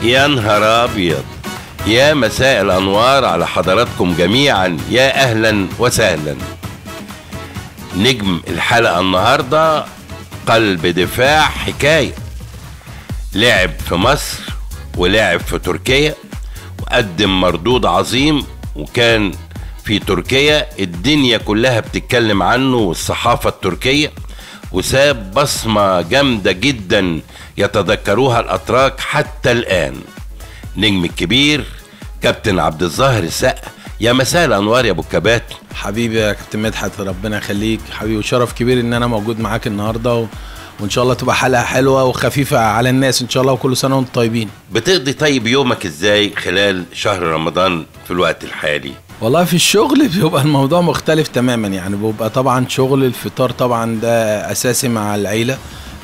يا نهار ابيض يا مساء الانوار على حضراتكم جميعا يا اهلا وسهلا نجم الحلقه النهارده قلب دفاع حكايه لعب في مصر ولعب في تركيا وقدم مردود عظيم وكان في تركيا الدنيا كلها بتتكلم عنه والصحافه التركيه وساب بصمه جامده جدا يتذكروها الاتراك حتى الان نجم الكبير كابتن عبد الظاهر السقا يا مساء الانوار يا ابو الكبات حبيبي يا كابتن مدحت ربنا يخليك حبيبي وشرف كبير ان انا موجود معاك النهارده و... وان شاء الله تبقى حلقه حلوه وخفيفه على الناس ان شاء الله وكل سنه وانتم طيبين بتقضي طيب يومك ازاي خلال شهر رمضان في الوقت الحالي والله في الشغل بيبقى الموضوع مختلف تماما يعني بيبقى طبعا شغل الفطار طبعا ده اساسي مع العيله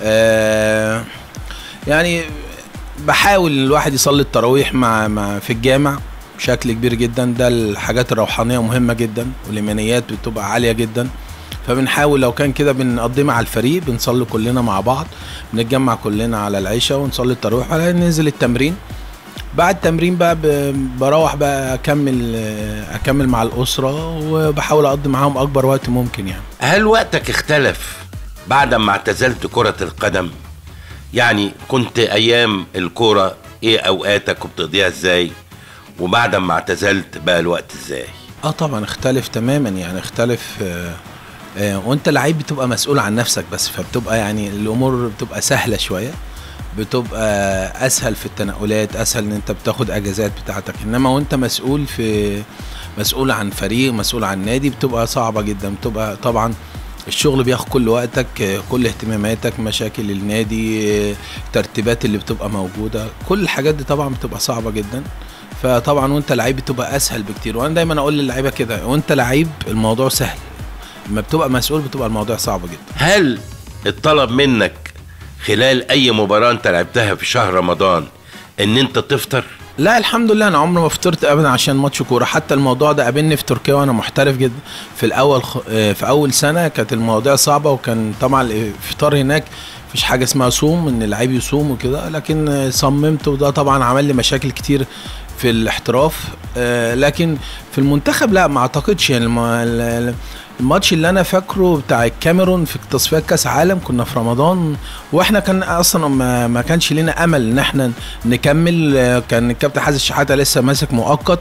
آه يعني بحاول الواحد يصلي التراويح مع, مع في الجامع بشكل كبير جدا ده الحاجات الروحانيه مهمه جدا والايمانيات بتبقى عاليه جدا فبنحاول لو كان كده بنقضيه مع الفريق بنصلي كلنا مع بعض بنتجمع كلنا على العشاء ونصلي التراويح وبعدين ننزل التمرين بعد التمرين بقى ب- بروح بقى اكمل اكمل مع الاسره وبحاول اقضي معاهم اكبر وقت ممكن يعني هل وقتك اختلف بعد ما اعتزلت كرة القدم يعني كنت ايام الكرة ايه اوقاتك وبتقضيها ازاي وبعد ما اعتزلت بقى الوقت ازاي اه طبعا اختلف تماما يعني اختلف آه آه وانت لعيب بتبقى مسؤول عن نفسك بس فبتبقى يعني الامور بتبقى سهله شويه بتبقى اسهل في التنقلات اسهل ان انت بتاخد اجازات بتاعتك انما وانت مسؤول في مسؤول عن فريق مسؤول عن نادي بتبقى صعبه جدا بتبقى طبعا الشغل بياخد كل وقتك آه، كل اهتماماتك مشاكل النادي آه، الترتيبات اللي بتبقى موجوده كل الحاجات دي طبعا بتبقى صعبه جدا فطبعا وانت لعيب بتبقى اسهل بكتير وانا دايما اقول للعيبه كده وانت لعيب الموضوع سهل لما بتبقى مسؤول بتبقى الموضوع صعب جدا هل الطلب منك خلال اي مباراة انت لعبتها في شهر رمضان ان انت تفطر لا الحمد لله انا عمري ما فطرت ابدا عشان ماتش كوره حتى الموضوع ده قابلني في تركيا وانا محترف جدا في الاول خ... آه، في اول سنه كانت المواضيع صعبه وكان طبعا الفطار هناك مفيش حاجه اسمها صوم ان اللعيب يصوم وكده لكن آه، صممت وده طبعا عمل لي مشاكل كتير في الاحتراف آه، لكن في المنتخب لا ما اعتقدش يعني الم- ال- ال- الماتش اللي انا فاكره بتاع الكاميرون في تصفيات كاس عالم كنا في رمضان واحنا كان اصلا ما, ما كانش لنا امل ان احنا نكمل آه، كان الكابتن حازم شحاته لسه ماسك مؤقت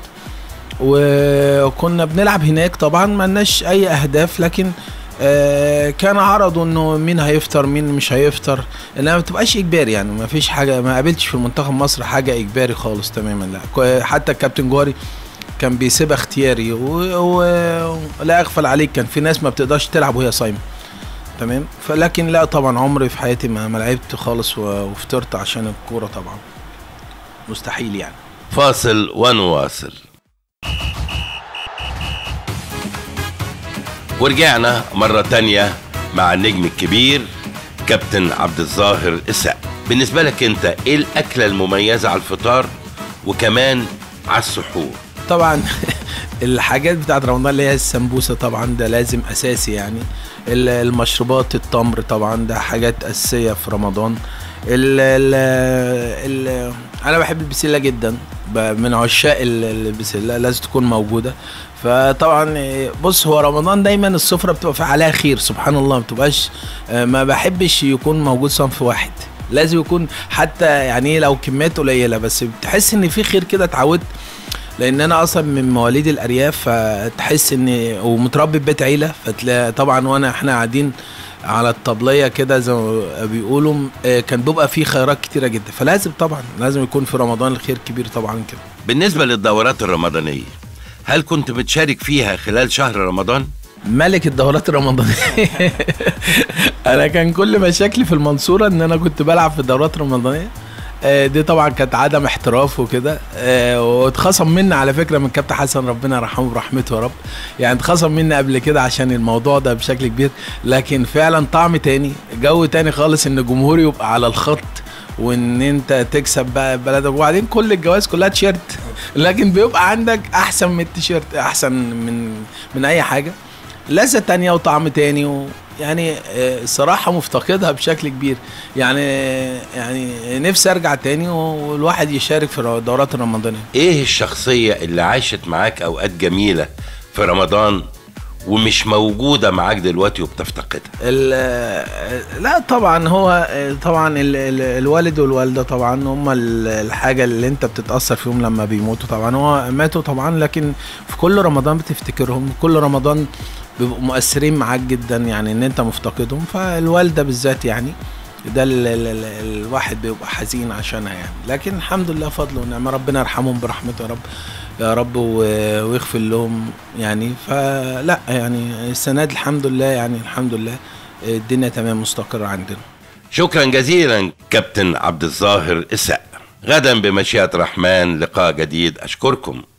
وكنا بنلعب هناك طبعا ما لناش اي اهداف لكن آه، كان عرضوا انه مين هيفطر مين مش هيفطر انها ما بتبقاش اجباري يعني ما فيش حاجه ما قابلتش في منتخب مصر حاجه اجباري خالص تماما لا كو- حتى الكابتن جوهري كان بيسيبها اختياري و- و- ولا اغفل عليك كان في ناس ما بتقدرش تلعب وهي صايمه تمام فلكن لا طبعا عمري في حياتي ما ما لعبت خالص و- وفطرت عشان الكوره طبعا مستحيل يعني فاصل ونواصل ورجعنا مرة تانية مع النجم الكبير كابتن عبد الظاهر السقا بالنسبة لك انت ايه الأكلة المميزة على الفطار وكمان على السحور طبعا الحاجات بتاعت رمضان اللي هي السمبوسه طبعا ده لازم اساسي يعني ال- المشروبات التمر طبعا ده حاجات اساسيه في رمضان ال ال ال انا بحب البسله جدا ب- من عشاق ال- البسله لازم تكون موجوده فطبعا إيه، بص هو رمضان دايما السفره بتبقى في عليها خير سبحان الله ما بتبقاش آه، ما بحبش يكون موجود صنف واحد لازم يكون حتى يعني إيه لو كميات قليله بس بتحس ان في خير كده اتعودت لان انا اصلا من مواليد الارياف فتحس ان ومتربي في بيت عيله فتلاقي طبعا وانا احنا قاعدين على الطبليه كده زي ما بيقولوا آه، كان بيبقى فيه خيرات كتيره جدا فلازم طبعا لازم يكون في رمضان الخير كبير طبعا كده بالنسبة للدورات الرمضانية هل كنت بتشارك فيها خلال شهر رمضان؟ ملك الدورات الرمضانيه انا كان كل مشاكلي في المنصوره ان انا كنت بلعب في الدورات الرمضانيه آه، دي طبعا كانت عدم احتراف وكده آه، واتخصم مني على فكره من كابتن حسن ربنا يرحمه برحمته يا رب يعني اتخصم مني قبل كده عشان الموضوع ده بشكل كبير لكن فعلا طعم تاني جو تاني خالص ان الجمهور يبقى على الخط وان انت تكسب بقى بلدك وبعدين كل الجوائز كلها تيشيرت لكن بيبقى عندك احسن من التيشيرت احسن من من اي حاجه لذة تانية وطعم تاني و... يعني آه، صراحة مفتقدها بشكل كبير يعني يعني نفسي ارجع تاني والواحد يشارك في الدورات الرمضانية ايه الشخصية اللي عاشت معاك اوقات جميلة في رمضان ومش موجودة معاك دلوقتي وبتفتقدها ال- لا طبعا هو طبعا ال- ال- الوالد والوالده طبعا هم ال- الحاجه اللي انت بتتاثر فيهم لما بيموتوا طبعا هو ماتوا طبعا لكن في كل رمضان بتفتكرهم كل رمضان بيبقوا مؤثرين معاك جدا يعني ان انت مفتقدهم فالوالده بالذات يعني ده ال ال ال الواحد بيبقى حزين عشانها يعني لكن الحمد لله فضل ونعمه ربنا يرحمهم برحمته يا رب يا رب و- ويغفر لهم يعني فلا يعني السنه دي الحمد لله يعني الحمد لله الدنيا تمام مستقرة عندنا شكرا جزيلا كابتن عبد الظاهر السقا غدا بمشيئة الرحمن لقاء جديد أشكركم